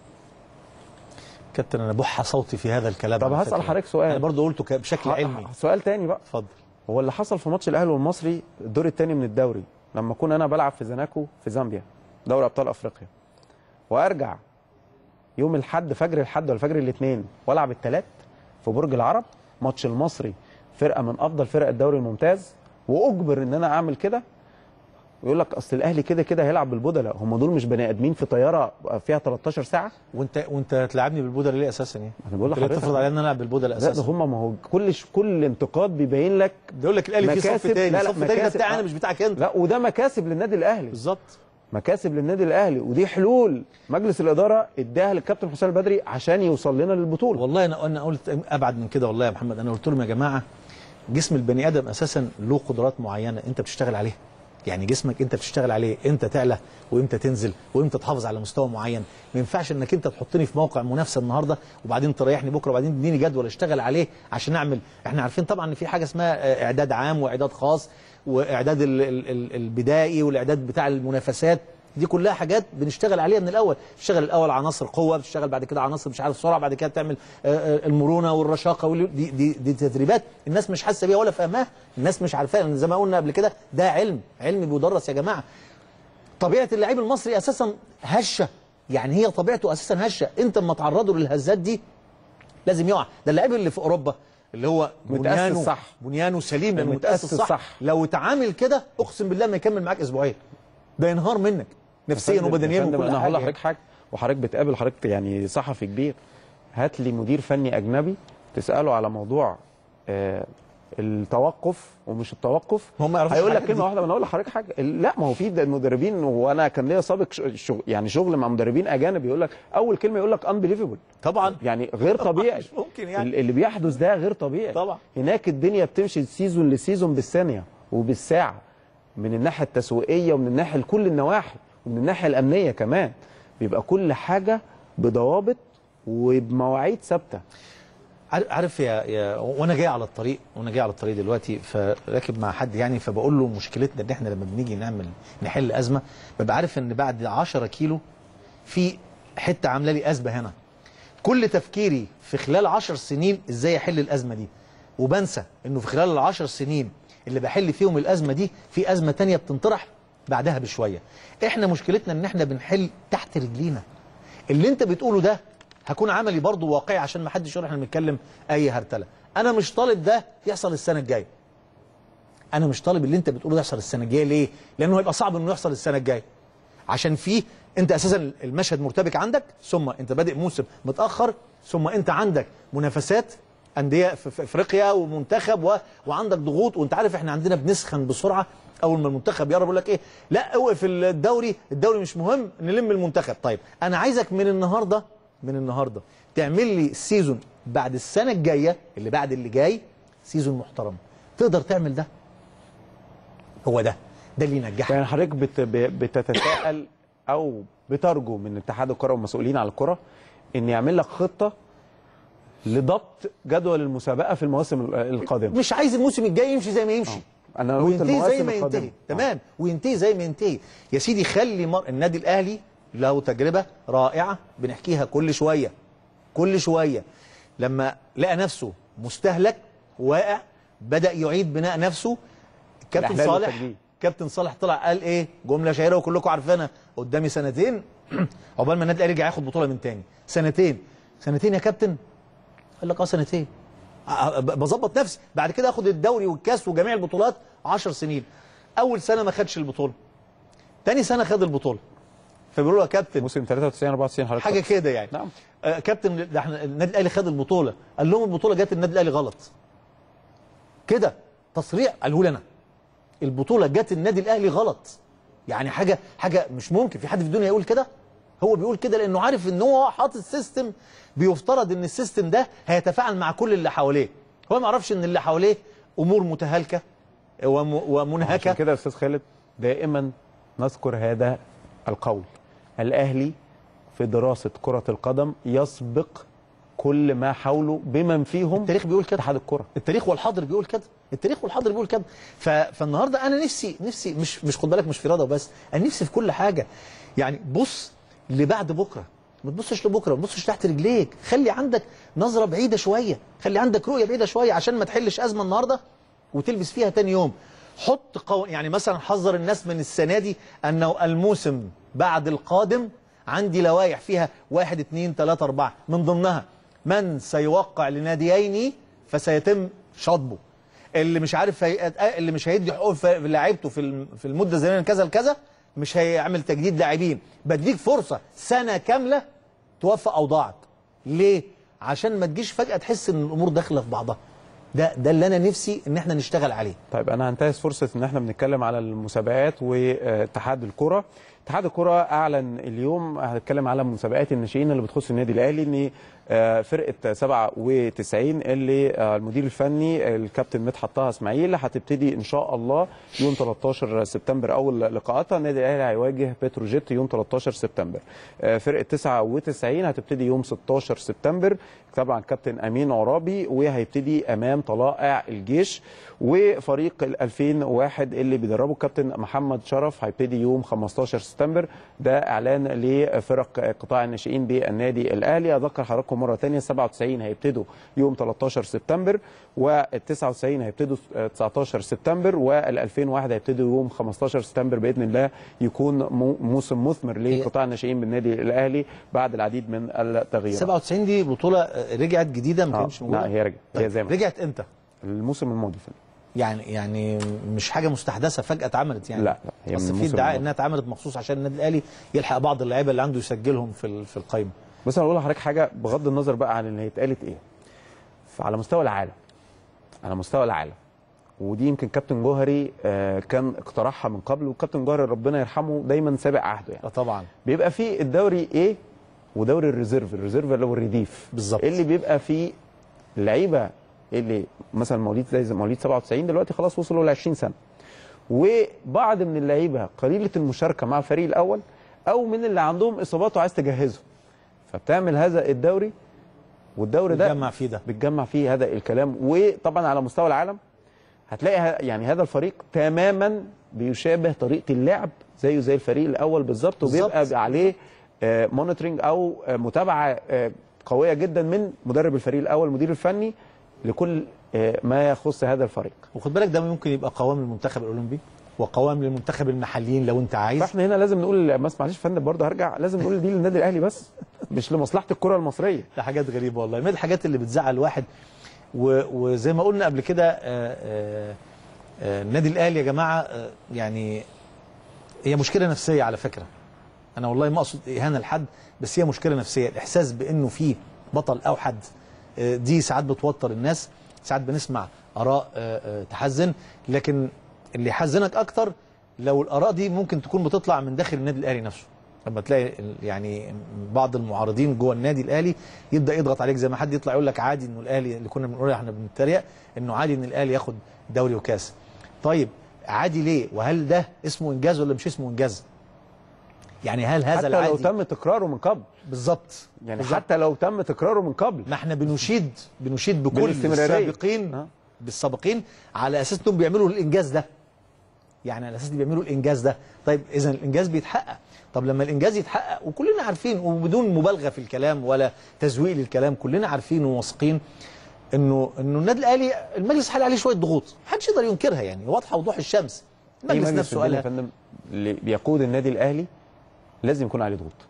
كابتن انا بح صوتي في هذا الكلام طب على هسأل فكرة. حضرتك سؤال. انا برضه قلته ك- بشكل علمي سؤال تاني بقى اتفضل هو اللي حصل في ماتش الاهلي والمصري الدور الثاني من الدوري لما كنا انا بلعب في زناكو في زامبيا دوري ابطال افريقيا وارجع يوم الحد فجر الحد ولا فجر الاثنين والعب الثلاث في برج العرب ماتش المصري فرقه من افضل فرق الدوري الممتاز واجبر ان انا اعمل كده ويقول لك اصل الاهلي كده كده هيلعب بالبدلاء هم دول مش بني ادمين في طياره فيها 13 ساعه وانت وانت تلعبني بالبودره ليه اساسا يعني؟ انا بقول انت ليه لحضرتك تفرض عليا ان انا العب بالبودره لا ده اساسا؟ هم ما هو كل كل انتقاد بيبين لك بيقول لك الاهلي في صف مكاسب- تاني لا، لا، صف تاني ده مكاسب. بتاعي انا آه. مش بتاعك انت لا وده مكاسب للنادي الاهلي بالظبط مكاسب للنادي الاهلي ودي حلول مجلس الاداره اداها للكابتن حسام البدري عشان يوصل لنا للبطوله والله انا انا قلت ابعد من كده والله يا محمد انا قلت لهم يا جماعه جسم البني ادم اساسا له قدرات معينه انت بتشتغل عليها يعني جسمك انت بتشتغل عليه امتى تعلى وامتى تنزل وامتى تحافظ على مستوى معين ما ينفعش انك انت تحطني في موقع منافسه النهارده وبعدين تريحني بكره وبعدين تديني جدول اشتغل عليه عشان اعمل احنا عارفين طبعا ان في حاجه اسمها آه، اعداد عام واعداد خاص واعداد ال- ال- ال- البدائي والاعداد بتاع المنافسات دي كلها حاجات بنشتغل عليها من الاول تشتغل الاول عناصر قوه بتشتغل بعد كده عناصر مش عارف سرعه بعد كده تعمل آه، آه، المرونه والرشاقه واللي- دي دي دي تدريبات الناس مش حاسه بيها ولا فاهماها الناس مش عارفاها لان زي ما قلنا قبل كده ده علم علم بيدرس يا جماعه طبيعه اللعيب المصري اساسا هشه يعني هي طبيعته اساسا هشه انت اما تعرضه للهزات دي لازم يقع ده اللاعب اللي في اوروبا اللي هو متأسس بنيانه صح. بنيانه سليم لأنه متأسس متأسس صح. صح. لو اتعامل كده اقسم بالله ما يكمل معاك اسبوعين ده ينهار منك نفسيا يا فندم- وبدنيا يا فندم وكل انا هقول حاجه لحضرتك حاجه وحضرتك بتقابل حضرتك يعني صحفي كبير هات لي مدير فني اجنبي تساله على موضوع آه التوقف ومش التوقف هم ما يعرفوش هيقول لك الحاجات كلمه دي. واحده ما انا اقول لحضرتك حاجه لا ما هو في ده مدربين وانا كان ليا سابق ش- شغل يعني شغل مع مدربين اجانب يقول لك اول كلمه يقول لك انبليفبل طبعا يعني غير طبيعي مش ممكن يعني. ال- اللي بيحدث ده غير طبيعي طبعا. هناك الدنيا بتمشي سيزون لسيزون بالثانيه وبالساعه من الناحيه التسويقيه ومن الناحيه لكل النواحي ومن الناحيه الامنيه كمان بيبقى كل حاجه بضوابط وبمواعيد ثابته عارف- عارف يا, يا وانا جاي على الطريق وانا جاي على الطريق دلوقتي فراكب مع حد يعني فبقول له مشكلتنا ان احنا لما بنيجي نعمل نحل ازمه ببقى عارف ان بعد 10 كيلو في حته عامله لي ازمه هنا كل تفكيري في خلال عشر سنين ازاي احل الازمه دي وبنسى انه في خلال العشر سنين اللي بحل فيهم الازمه دي في ازمه تانية بتنطرح بعدها بشويه احنا مشكلتنا ان احنا بنحل تحت رجلينا اللي انت بتقوله ده هكون عملي برضه واقعي عشان ما حدش يقول احنا بنتكلم اي هرتله انا مش طالب ده يحصل السنه الجايه انا مش طالب اللي انت بتقوله ده يحصل السنه الجايه ليه لانه هيبقى صعب انه يحصل السنه الجايه عشان فيه انت اساسا المشهد مرتبك عندك ثم انت بادئ موسم متاخر ثم انت عندك منافسات انديه في في افريقيا ومنتخب و... وعندك ضغوط وانت عارف احنا عندنا بنسخن بسرعه اول ما المنتخب يقرب يقول لك ايه لا اوقف الدوري الدوري مش مهم نلم المنتخب طيب انا عايزك من النهارده من النهارده تعمل لي سيزون بعد السنه الجايه اللي بعد اللي جاي سيزون محترم تقدر تعمل ده هو ده ده اللي ينجحك يعني حضرتك بت... ب- بتتساءل او بترجو من اتحاد الكره والمسؤولين على الكره ان يعمل لك خطه لضبط جدول المسابقه في المواسم ال- القادمه مش عايز الموسم الجاي يمشي زي ما يمشي انا قلت وينتهي زي المواسم ما القادمة. ينتهي آه. تمام وينتهي زي ما ينتهي يا سيدي خلي مر... النادي الاهلي له تجربه رائعه بنحكيها كل شويه كل شويه لما لقى نفسه مستهلك واقع بدا يعيد بناء نفسه كابتن الإحلال صالح والتجديد. كابتن صالح طلع قال ايه جمله شهيره وكلكم عارفينها قدامي سنتين عقبال ما النادي الاهلي يرجع ياخد بطوله من تاني سنتين سنتين يا كابتن قال لك اه سنتين أ- ب- بظبط نفسي بعد كده اخد الدوري والكاس وجميع البطولات 10 سنين اول سنه ما خدش البطوله تاني سنه خد البطوله فبيقولوا له يا كابتن موسم 93 94 حضرتك حاجه كده يعني نعم. آه كابتن ده احنا النادي الاهلي خد البطوله قال لهم البطوله جت النادي الاهلي غلط كده تصريح قاله لي انا البطوله جت النادي الاهلي غلط يعني حاجه حاجه مش ممكن في حد في الدنيا يقول كده هو بيقول كده لانه عارف ان هو حاطط سيستم بيفترض ان السيستم ده هيتفاعل مع كل اللي حواليه هو ما يعرفش ان اللي حواليه امور متهالكه وم- عشان ومنهكه كده يا استاذ خالد دائما نذكر هذا القول الاهلي في دراسه كره القدم يسبق كل ما حوله بمن فيهم التاريخ بيقول كده اتحاد الكره التاريخ والحاضر بيقول كده التاريخ والحاضر بيقول كده ف... فالنهارده انا نفسي نفسي مش مش خد بالك مش في رضا وبس انا نفسي في كل حاجه يعني بص لبعد بكره ما تبصش لبكره ما تبصش تحت رجليك خلي عندك نظره بعيده شويه خلي عندك رؤيه بعيده شويه عشان ما تحلش ازمه النهارده وتلبس فيها تاني يوم حط قو... يعني مثلا حذر الناس من السنه دي انه الموسم بعد القادم عندي لوائح فيها واحد اتنين تلاته اربعه من ضمنها من سيوقع لناديين فسيتم شطبه اللي مش عارف هي... اللي مش هيدي حقوق في لعيبته في الم- في المده الزمنيه كذا لكذا مش هيعمل تجديد لاعبين بديك فرصه سنه كامله توفق اوضاعك ليه عشان ما تجيش فجاه تحس ان الامور داخله في بعضها ده ده اللي انا نفسي ان احنا نشتغل عليه طيب انا هنتهز فرصه ان احنا بنتكلم على المسابقات واتحاد الكره اتحاد الكره اعلن اليوم هنتكلم على مسابقات الناشئين اللي بتخص النادي الاهلي ان آه، فرقه 97 اللي آه، المدير الفني الكابتن مدحت طه اسماعيل هتبتدي ان شاء الله يوم 13 سبتمبر اول لقاءاتها النادي الاهلي هيواجه بتروجيت يوم 13 سبتمبر آه، فرقه 99 هتبتدي يوم 16 سبتمبر طبعا كابتن امين عرابي وهيبتدي امام طلائع الجيش وفريق ال 2001 اللي بيدربه الكابتن محمد شرف هيبتدي يوم 15 سبتمبر ده اعلان لفرق قطاع الناشئين بالنادي الاهلي اذكر حضراتكم مره ثانيه 97 هيبتدوا يوم 13 سبتمبر وال 99 هيبتدوا 19 سبتمبر وال 2001 هيبتدوا يوم 15 سبتمبر باذن الله يكون مو- موسم مثمر لقطاع الناشئين بالنادي الاهلي بعد العديد من التغييرات 97 دي بطوله آه، رجعت جديده ما آه، كانتش موجوده لا هي رجعت هي زي ما رجعت امتى الموسم الماضي فعلا. يعني يعني مش حاجه مستحدثه فجاه اتعملت يعني لا، لا، هي بس من في الموسم ادعاء الماضي. انها اتعملت مخصوص عشان النادي الاهلي يلحق بعض اللعيبه اللي عنده يسجلهم في ال- في القائمه بس انا اقول لحضرتك حاجه بغض النظر بقى عن اللي هي اتقالت ايه فعلى مستوى العالم على مستوى العالم ودي يمكن كابتن جوهري آه، كان اقترحها من قبل وكابتن جوهري ربنا يرحمه دايما سابق عهده يعني اه طبعا بيبقى فيه الدوري ايه ودوري الريزيرف الريزيرف اللي هو الرديف بالظبط. اللي بيبقى فيه اللعيبه اللي مثلا مواليد زي زي مواليد 97 دلوقتي خلاص وصلوا ل 20 سنه وبعض من اللعيبه قليله المشاركه مع الفريق الاول او من اللي عندهم اصابات وعايز تجهزهم فبتعمل هذا الدوري والدوري ده بتجمع فيه ده. بتجمع فيه هذا الكلام وطبعا على مستوى العالم هتلاقي ه- يعني هذا الفريق تماما بيشابه طريقه اللعب زيه زي الفريق الاول بالظبط بالظبط. وبيبقى عليه مونيتورنج او آه، متابعه آه، قويه جدا من مدرب الفريق الاول المدير الفني لكل آه، ما يخص هذا الفريق وخد بالك ده ممكن يبقى قوام للمنتخب الاولمبي وقوام للمنتخب المحليين لو انت عايز فاحنا هنا لازم نقول بس معلش يا فندم برضه هرجع لازم نقول دي للنادي الاهلي بس مش لمصلحه الكره المصريه ده حاجات غريبه والله من الحاجات اللي بتزعل الواحد و- وزي ما قلنا قبل كده آه، آه، آه، النادي الاهلي يا جماعه آه، يعني هي مشكله نفسيه على فكره انا والله ما اقصد اهانه لحد بس هي مشكله نفسيه الاحساس بانه في بطل اوحد آه، دي ساعات بتوتر الناس ساعات بنسمع اراء آه، آه، تحزن لكن اللي يحزنك اكتر لو الاراء دي ممكن تكون بتطلع من داخل النادي الاهلي نفسه لما تلاقي ال- يعني بعض المعارضين جوه النادي الاهلي يبدا يضغط عليك زي ما حد يطلع يقول لك عادي انه الاهلي اللي كنا بنقول احنا بنتريق انه عادي ان الاهلي ياخد دوري وكاس طيب عادي ليه وهل ده اسمه انجاز ولا مش اسمه انجاز يعني هل هذا حتى العادي لو تم تكراره من قبل بالظبط يعني بالظبط. حتى لو تم تكراره من قبل ما احنا بنشيد بنشيد بكل بالاستمرارية. السابقين آه. بالسابقين على اساس انهم بيعملوا الانجاز ده يعني على اساس إن بيعملوا الانجاز ده طيب اذا الانجاز بيتحقق طب لما الانجاز يتحقق وكلنا عارفين وبدون مبالغه في الكلام ولا تزويق للكلام كلنا عارفين وواثقين انه انه النادي الاهلي المجلس حال عليه شويه ضغوط محدش يقدر ينكرها يعني واضحه وضوح الشمس أي المجلس مجلس نفسه الدنيا يا قالها فندم اللي بيقود النادي الاهلي لازم يكون عليه ضغوط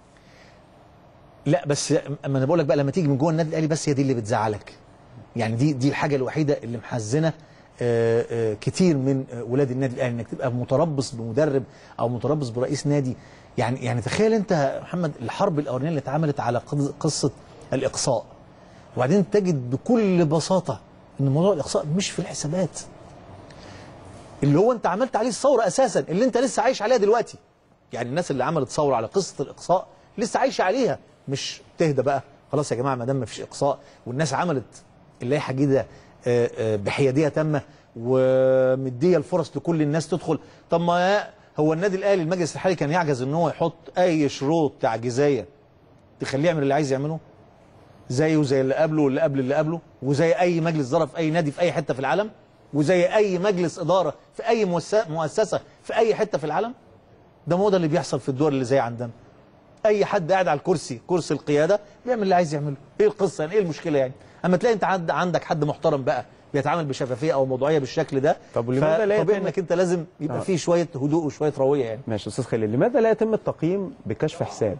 لا بس اما انا بقول لك بقى لما تيجي من جوه النادي الاهلي بس هي دي اللي بتزعلك يعني دي دي الحاجه الوحيده اللي محزنه آه، آه، كتير من آه، ولاد النادي الاهلي انك تبقى متربص بمدرب او متربص برئيس نادي يعني يعني تخيل انت يا محمد الحرب الاولانيه اللي اتعملت على قض- قصه الاقصاء وبعدين تجد بكل بساطه ان موضوع الاقصاء مش في الحسابات اللي هو انت عملت عليه الثوره اساسا اللي انت لسه عايش عليها دلوقتي يعني الناس اللي عملت ثوره على قصه الاقصاء لسه عايشه عليها مش تهدى بقى خلاص يا جماعه ما دام ما فيش اقصاء والناس عملت اللائحه الجديده آه، آه، بحياديه تامه ومديه الفرص لكل الناس تدخل طب ما هو النادي الاهلي المجلس الحالي كان يعجز ان هو يحط اي شروط تعجيزيه تخليه يعمل اللي عايز يعمله زيه وزي اللي قبله واللي قبل اللي قبله وزي اي مجلس اداره في اي نادي في اي حته في العالم وزي اي مجلس اداره في اي مؤسسه مؤسسه في اي حته في العالم ده ما هو ده اللي بيحصل في الدول اللي زي عندنا اي حد قاعد على الكرسي كرسي القياده بيعمل اللي عايز يعمله ايه القصه يعني ايه المشكله يعني اما تلاقي انت عند عندك حد محترم بقى بيتعامل بشفافيه او موضوعيه بالشكل ده طب ولماذا لا طبيعي يتم- انك انت لازم يبقى آه. فيه شويه هدوء وشويه رويه يعني ماشي استاذ خليل لماذا لا يتم التقييم بكشف حساب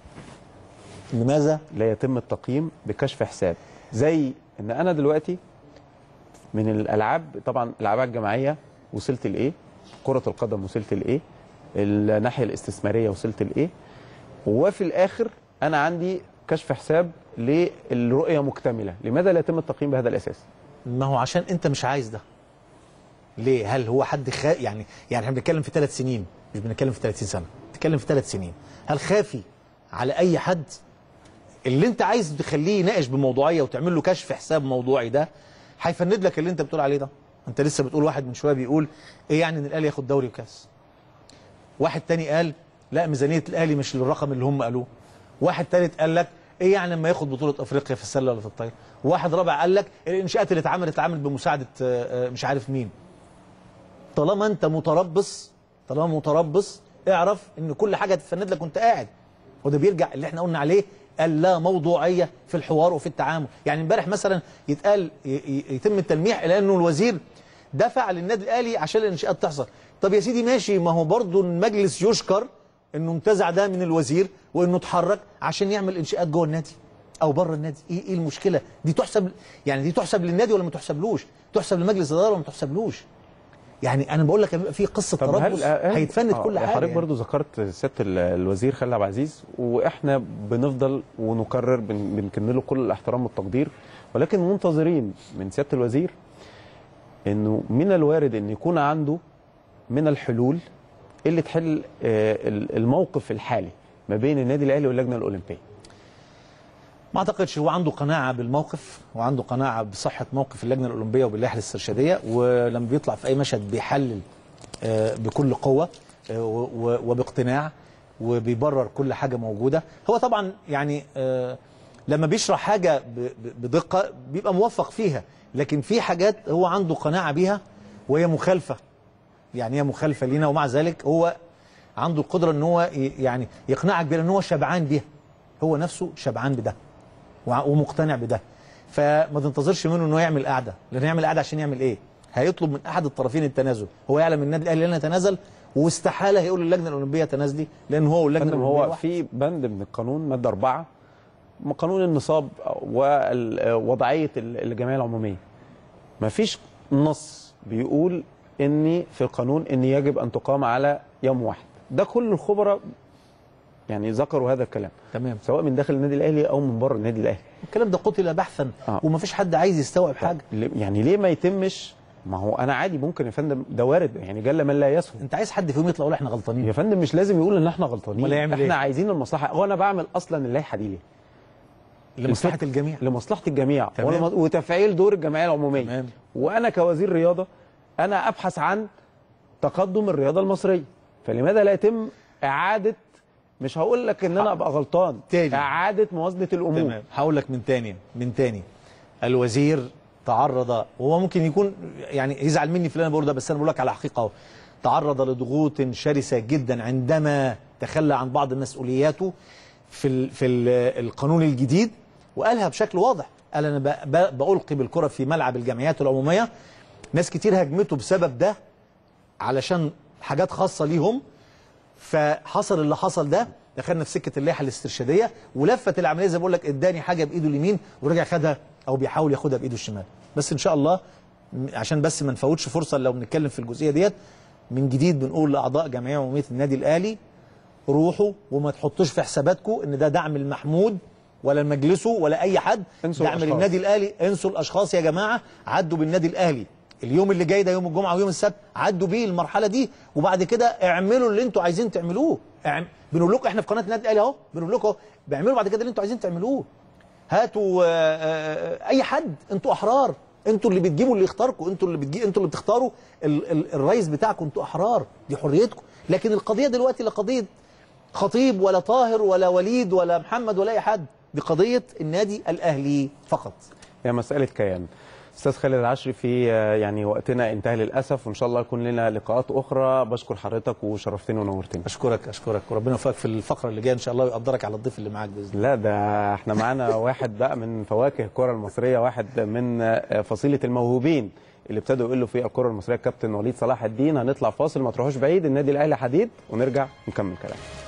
لماذا لا يتم التقييم بكشف حساب زي ان انا دلوقتي من الالعاب طبعا الالعاب الجماعيه وصلت لايه كره القدم وصلت لايه الناحيه الاستثماريه وصلت لايه وفي الاخر انا عندي كشف حساب للرؤيه مكتمله لماذا لا يتم التقييم بهذا الاساس ما هو عشان انت مش عايز ده ليه هل هو حد خا... يعني يعني احنا بنتكلم في ثلاث سنين مش بنتكلم في 30 سنه بنتكلم في ثلاث سنين هل خافي على اي حد اللي انت عايز تخليه يناقش بموضوعيه وتعمل له كشف حساب موضوعي ده هيفند لك اللي انت بتقول عليه ده انت لسه بتقول واحد من شويه بيقول ايه يعني ان الاهلي ياخد دوري وكاس واحد تاني قال لا ميزانيه الاهلي مش للرقم اللي هم قالوه واحد تالت قال لك ايه يعني لما ياخد بطوله افريقيا في السله ولا في الطايره واحد رابع قال لك الانشاءات اللي اتعملت اتعملت بمساعده آه، آه، مش عارف مين طالما انت متربص طالما متربص اعرف ان كل حاجه تتفند لك وانت قاعد وده بيرجع اللي احنا قلنا عليه اللا موضوعيه في الحوار وفي التعامل يعني امبارح مثلا يتقال ي- ي- يتم التلميح الى انه الوزير دفع للنادي الاهلي عشان الانشاءات تحصل طب يا سيدي ماشي ما هو برضه المجلس يشكر انه انتزع ده من الوزير وانه اتحرك عشان يعمل انشاءات جوه النادي او بره النادي ايه ايه المشكله دي تحسب يعني دي تحسب للنادي ولا ما تحسبلوش تحسب لمجلس الاداره ولا ما تحسبلوش يعني انا بقول لك هيبقى في قصه تربص هيتفند آه، كل حاجه حضرتك يعني. برضو ذكرت سياده ال- الوزير خالد عبد العزيز واحنا بنفضل ونكرر بن- بنكن له كل الاحترام والتقدير ولكن منتظرين من سياده الوزير انه من الوارد ان يكون عنده من الحلول اللي تحل آه، ال- الموقف الحالي ما بين النادي الاهلي واللجنه الاولمبيه ما اعتقدش هو عنده قناعه بالموقف وعنده قناعه بصحه موقف اللجنه الاولمبيه وباللائحه الاسترشاديه ولما بيطلع في اي مشهد بيحلل آه، بكل قوه آه، و- و- وباقتناع وبيبرر كل حاجه موجوده هو طبعا يعني آه، لما بيشرح حاجه ب- ب- بدقه بيبقى موفق فيها لكن في حاجات هو عنده قناعه بيها وهي مخالفه يعني هي مخالفه لينا ومع ذلك هو عنده القدره ان هو ي- يعني يقنعك بان هو شبعان بيها هو نفسه شبعان بده وع- ومقتنع بده فما تنتظرش منه انه يعمل قعده لانه يعمل قعده عشان يعمل ايه هيطلب من احد الطرفين التنازل هو يعلم النادي الاهلي لن يتنازل واستحاله هيقول للجنه الاولمبيه تنازلي لان هو واللجنه فندم الاولمبيه هو واحد. في بند من القانون ماده أربعة م- قانون النصاب ووضعيه ال- الجمعيه العموميه ما فيش نص بيقول ان في القانون ان يجب ان تقام على يوم واحد ده كل الخبراء يعني ذكروا هذا الكلام تمام سواء من داخل النادي الاهلي او من بره النادي الاهلي الكلام ده قتل بحثا آه. وما فيش حد عايز يستوعب حاجه ليه- يعني ليه ما يتمش ما هو انا عادي ممكن يا فندم ده وارد يعني جل من لا يسهو انت عايز حد فيهم يطلع يقول احنا غلطانين يا فندم مش لازم يقول ان احنا غلطانين أمال يعمل احنا إيه؟ عايزين المصلحه هو انا بعمل اصلا اللائحه دي ليه لمصلحه الفكرة- الجميع لمصلحه الجميع تمام. ولم- وتفعيل دور الجمعيه العموميه تمام. وانا كوزير رياضه انا ابحث عن تقدم الرياضه المصريه فلماذا لا يتم اعاده مش هقول لك ان انا ابقى غلطان تاني. اعاده موازنه الامور تمام هقول لك من تاني من تاني الوزير تعرض وهو ممكن يكون يعني يزعل مني في اللي انا بقوله ده بس انا بقول لك على حقيقه اهو تعرض لضغوط شرسه جدا عندما تخلى عن بعض مسؤولياته في ال في ال القانون الجديد وقالها بشكل واضح قال انا ب- ب- بألقي بالكره في ملعب الجمعيات العموميه ناس كتير هاجمته بسبب ده علشان حاجات خاصه ليهم فحصل اللي حصل ده دخلنا في سكه اللائحه الاسترشاديه ولفت العمليه زي ما بقول لك اداني حاجه بايده اليمين ورجع خدها او بيحاول ياخدها بايده الشمال بس ان شاء الله م- عشان بس ما نفوتش فرصه لو بنتكلم في الجزئيه ديت من جديد بنقول لاعضاء جمعيه عموميه النادي الاهلي روحوا وما تحطوش في حساباتكم ان ده دعم المحمود ولا مجلسه ولا اي حد انسوا دعم الأشخاص. للنادي الاهلي انسوا الاشخاص يا جماعه عدوا بالنادي الاهلي اليوم اللي جاي ده يوم الجمعه ويوم السبت عدوا بيه المرحله دي وبعد كده اعملوا اللي انتوا عايزين تعملوه اعم... بنقول لكم احنا في قناه النادي الاهلي اهو بنقول لكم اهو بيعملوا بعد كده اللي انتوا عايزين تعملوه هاتوا آه، آه، اي حد انتوا احرار انتوا اللي بتجيبوا اللي يختاركم انتوا اللي بتجي انتوا اللي بتختاروا ال... ال... الرئيس بتاعكم انتوا احرار دي حريتكم لكن القضيه دلوقتي لا قضيه خطيب ولا طاهر ولا وليد ولا محمد ولا اي حد دي قضيه النادي الاهلي فقط هي مساله كيان استاذ خالد العشري في آه، يعني وقتنا انتهى للاسف وان شاء الله يكون لنا لقاءات اخرى بشكر حضرتك وشرفتني ونورتني اشكرك اشكرك وربنا يوفقك في الفقره اللي جايه ان شاء الله ويقدرك على الضيف اللي معاك باذن الله لا ده احنا معانا واحد بقى من فواكه الكره المصريه واحد من آه، فصيله الموهوبين اللي ابتدوا يقولوا في الكره المصريه الكابتن وليد صلاح الدين هنطلع فاصل ما تروحوش بعيد النادي الاهلي حديد ونرجع نكمل كلام